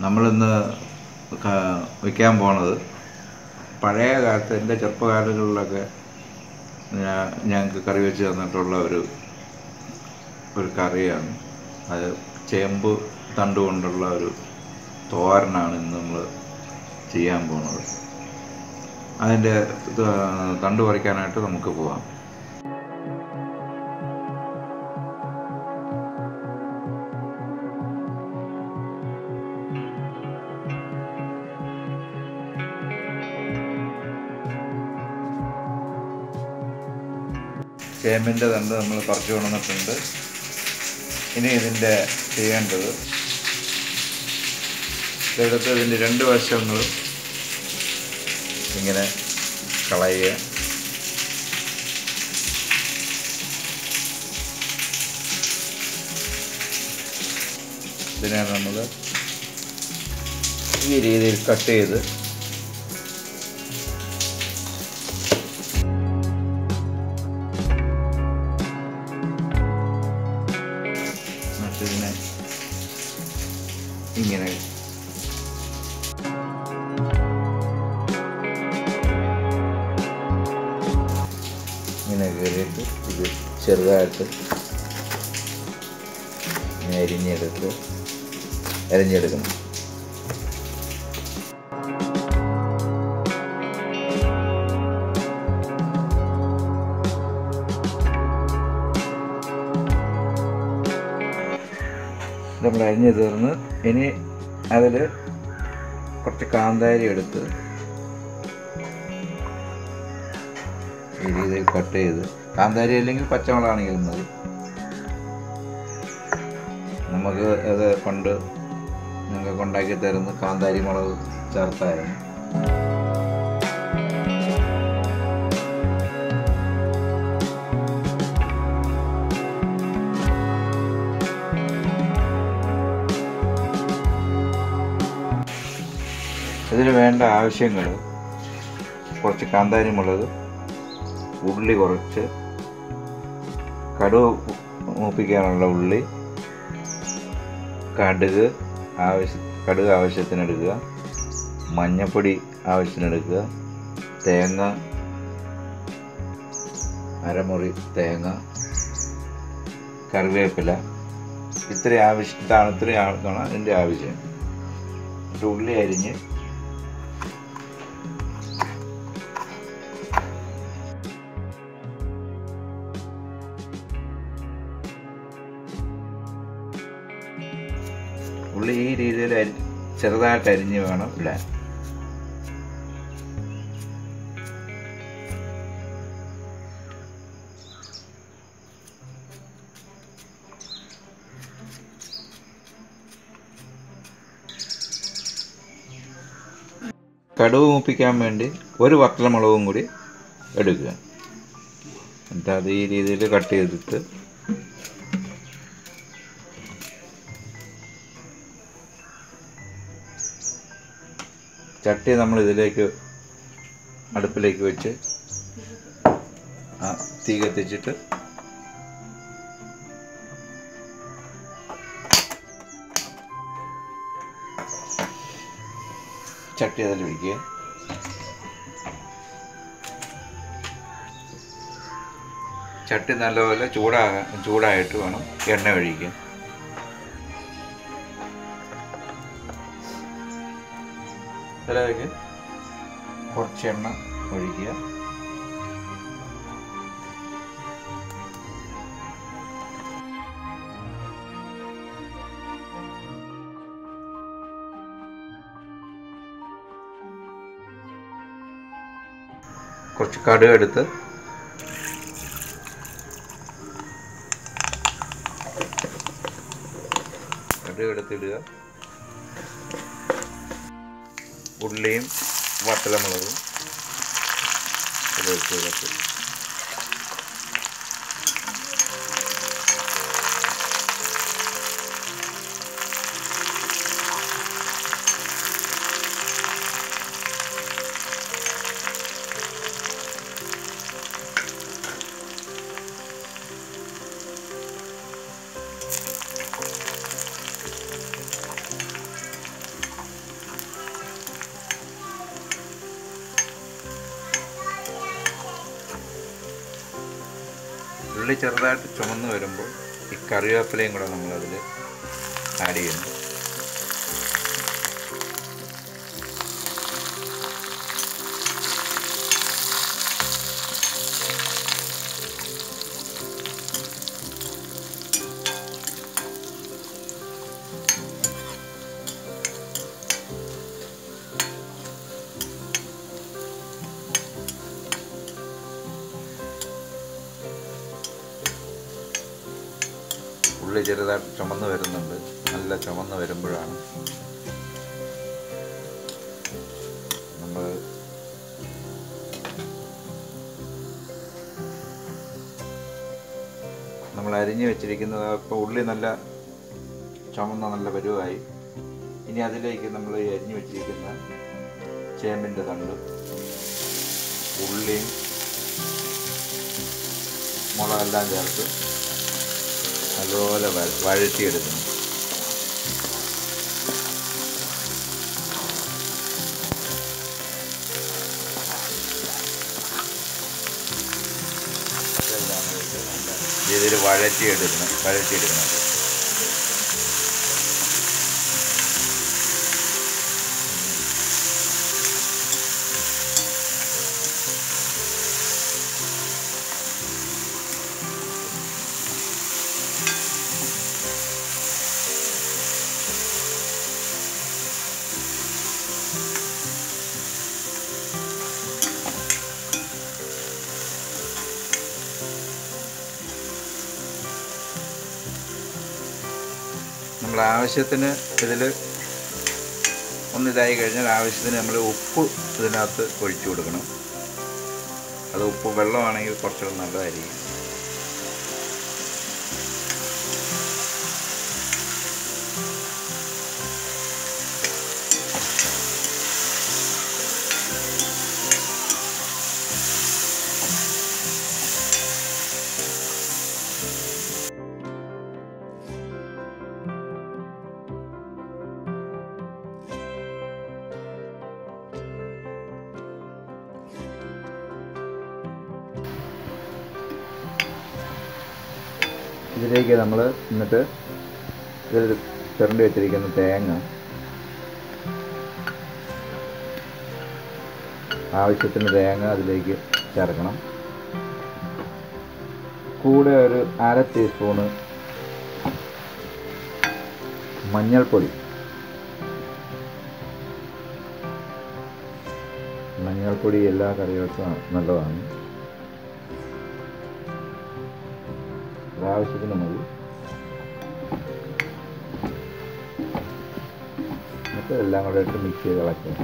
നമ്മളിന്ന് ക- വയ്ക്കാൻ പോണത് പഴയ കാലത്ത് എൻ്റെ ചെറുപ്പകാലങ്ങളിലൊക്കെ ഞാ- ഞങ്ങൾക്ക് കറി വെച്ച് തന്നിട്ടുള്ള ഒരു ഒരു കറിയാണ് അത് ചേമ്പ് തണ്ട് കൊണ്ടുള്ള ഒരു തോരനാണ് ഇന്ന് നമ്മൾ ചെയ്യാൻ പോണത് അതിൻ്റെ ഇത് തണ്ട് പറിക്കാനായിട്ട് നമുക്ക് പോവാം ചേമ്പിൻ്റെ തണ്ട് നമ്മൾ പറിച്ചു കൊണ്ടുവന്നിട്ടുണ്ട് ഇനി ഇതിൻ്റെ ചെയ്യേണ്ടത് ഇതെടുത്ത് ഇതിൻ്റെ രണ്ട് വശങ്ങളും ഇങ്ങനെ കളയുക ഇതിനെ നമ്മൾ ഈ രീതിയിൽ കട്ട് ചെയ്ത് എന്നിട്ടിതിനെ ഇങ്ങനെ ഇങ്ങനെ കയറിയിട്ട് ഇത് ചെറുതായിട്ട് ഇങ്ങനെ അരിഞ്ഞെടുത്ത് അരിഞ്ഞെടുക്കണം നമ്മൾ അരിഞ്ഞ് തീർന്ന് ഇനി അതിൽ കുറച്ച് കാന്താരി എടുത്ത് ഈ രീതിയിൽ കട്ട് ചെയ്ത് കാന്താരി അല്ലെങ്കിൽ പച്ചമുളകാണെങ്കിലും മതി നമുക്ക് അത് പണ്ട് ഞങ്ങൾക്ക് ഉണ്ടാക്കി തരുന്ന കാന്താരി മുളക് ചേർത്തായിരുന്നു ഇതിന് വേണ്ട ആവശ്യങ്ങൾ കുറച്ച് കാന്താരി മുളക് ഉള്ളി കുറച്ച് കടുക് മൂപ്പിക്കാനുള്ള ഉള്ളി കടുക് ആവശ്യ കടുക് ആവശ്യത്തിന് എടുക്കുക മഞ്ഞപ്പൊടി ആവശ്യത്തിന് എടുക്കുക തേങ്ങ അരമുറി തേങ്ങ കറിവേപ്പില ഇത്രയും ആവശ്യം ഇതാണ് ഇത്രയും ആൾക്കാണ് അതിൻ്റെ ആവശ്യം എന്നിട്ട് ഉള്ളി അരിഞ്ഞ് ഉള്ളി ഈ രീതിയിൽ അരി ചെറുതായിട്ട് അരിഞ്ഞ് വേണം ഇടാൻ കടുവ് മൂപ്പിക്കാൻ വേണ്ടി ഒരു വറ്റലമുളകും കൂടി എടുക്കുക എന്നിട്ട് അത് ഈ രീതിയിൽ കട്ട് ചെയ്തിട്ട് ചട്ടി നമ്മൾ ഇതിലേക്ക് അടുപ്പിലേക്ക് വെച്ച് ആ തീ കത്തിച്ചിട്ട് ചട്ടി അതിൽ ഒഴിക്കുക ചട്ടി നല്ലപോലെ ചൂടാകാൻ ചൂടായിട്ട് വേണം എണ്ണ ഒഴിക്കാൻ ഇതിലേക്ക് കുറച്ച് എണ്ണ ഒഴിക്കുക കുറച്ച് കടുക് എടുത്ത് കടുക് എടുത്തിടുക ഉള്ളിയും വട്ടലമുളകും ഇതിലേക്ക് ഇടത്ത് ഉള്ളി ചെറുതായിട്ട് ചുമന്ന് വരുമ്പോൾ ഈ കറിവേപ്പിലയും കൂടെ നമ്മളതിൽ ആഡ് ചെയ്യുന്നു ഉള്ളി ചെറുതായിട്ട് ചുമന്ന് വരുന്നുണ്ട് നല്ല ചുമന്ന് വരുമ്പോഴാണ് നമ്മൾ നമ്മൾ അരിഞ്ഞു വെച്ചിരിക്കുന്നത് ഇപ്പോൾ ഉള്ളി നല്ല ചുമന്ന നല്ല പരുവായി ഇനി അതിലേക്ക് നമ്മൾ ഈ അരിഞ്ഞു വെച്ചിരിക്കുന്ന ചേമ്പിൻ്റെ തണ്ട് ഉള്ളിയും മുളകെല്ലാം ചേർത്ത് നല്ലപോലെ വ- വഴറ്റിയെടുക്കണം ഇതെല്ലാം കൂടി നല്ല രീതിയിൽ വഴറ്റിയെടുക്കണം വഴറ്റിയെടുക്കണം അത്. നമ്മൾ ആവശ്യത്തിന് ഇതിൽ ഒന്നിതായി കഴിഞ്ഞാൽ ആവശ്യത്തിന് നമ്മൾ ഉപ്പ് ഇതിനകത്ത് ഒഴിച്ചു കൊടുക്കണം അത് ഉപ്പ് വെള്ളമാണെങ്കിൽ കുറച്ചുകൂടെ നല്ലതായിരിക്കും ഇതിലേക്ക് നമ്മൾ എന്നിട്ട് ഇതിൽ ചിരണ്ടി വെച്ചിരിക്കുന്ന തേങ്ങ ആവശ്യത്തിന് തേങ്ങ അതിലേക്ക് ചേർക്കണം കൂടെ ഒരു അര ടീസ്പൂണ് മഞ്ഞൾപ്പൊടി മഞ്ഞൾപ്പൊടി എല്ലാ കറികൾക്കും നല്ലതാണ് ആവശ്യത്തിന് മതി എന്നിട്ട് എല്ലാം കൂടെ ഇട്ട് മിക്സ് ചെയ്ത് ഇളക്കുക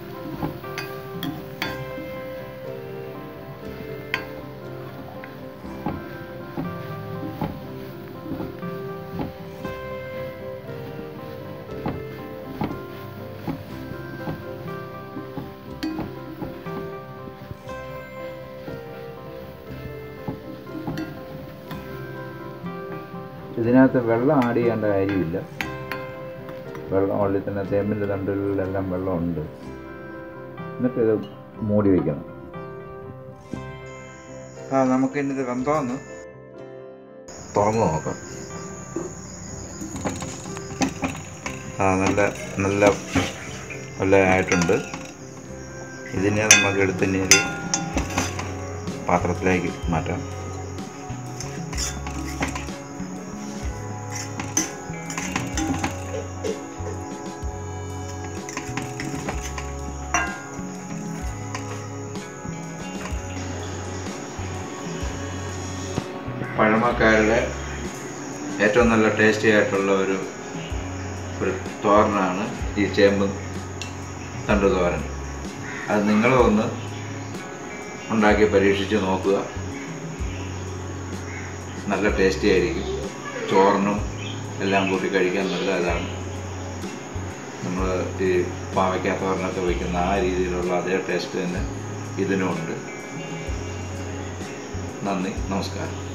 ഇതിനകത്ത് വെള്ളം ആഡ് ചെയ്യേണ്ട കാര്യമില്ല വെള്ളം ഉള്ളിൽ തന്നെ തേമ്പിൻ്റെ തണ്ടുകളിലെല്ലാം വെള്ളമുണ്ട് എന്നിട്ട് ഇത് മൂടി വയ്ക്കണം ആ നമുക്ക് ഇനി ഇത് വെന്തോന്ന് തുറന്നു നോക്കാം ആ നല്ല നല്ല നല്ല ആയിട്ടുണ്ട് ഇതിനെ നമുക്ക് എടുത്ത് ഇനി ഒരു പാത്രത്തിലേക്ക് മാറ്റാം പഴമക്കാരുടെ ഏറ്റവും നല്ല ടേസ്റ്റി ആയിട്ടുള്ള ഒരു ഒരു തോരനാണ് ഈ ചേമ്പ് തണ്ട് തോരൻ അത് നിങ്ങളും ഒന്ന് ഉണ്ടാക്കി പരീക്ഷിച്ച് നോക്കുക നല്ല ടേസ്റ്റി ആയിരിക്കും ചോറിനും എല്ലാം കൂട്ടി കഴിക്കാൻ നല്ല ഇതാണ് നമ്മൾ ഈ പാവയ്ക്ക തോരനൊക്കെ വയ്ക്കുന്ന ആ രീതിയിലുള്ള അതേ ടേസ്റ്റ് തന്നെ ഇതിനുമുണ്ട് നന്ദി നമസ്കാരം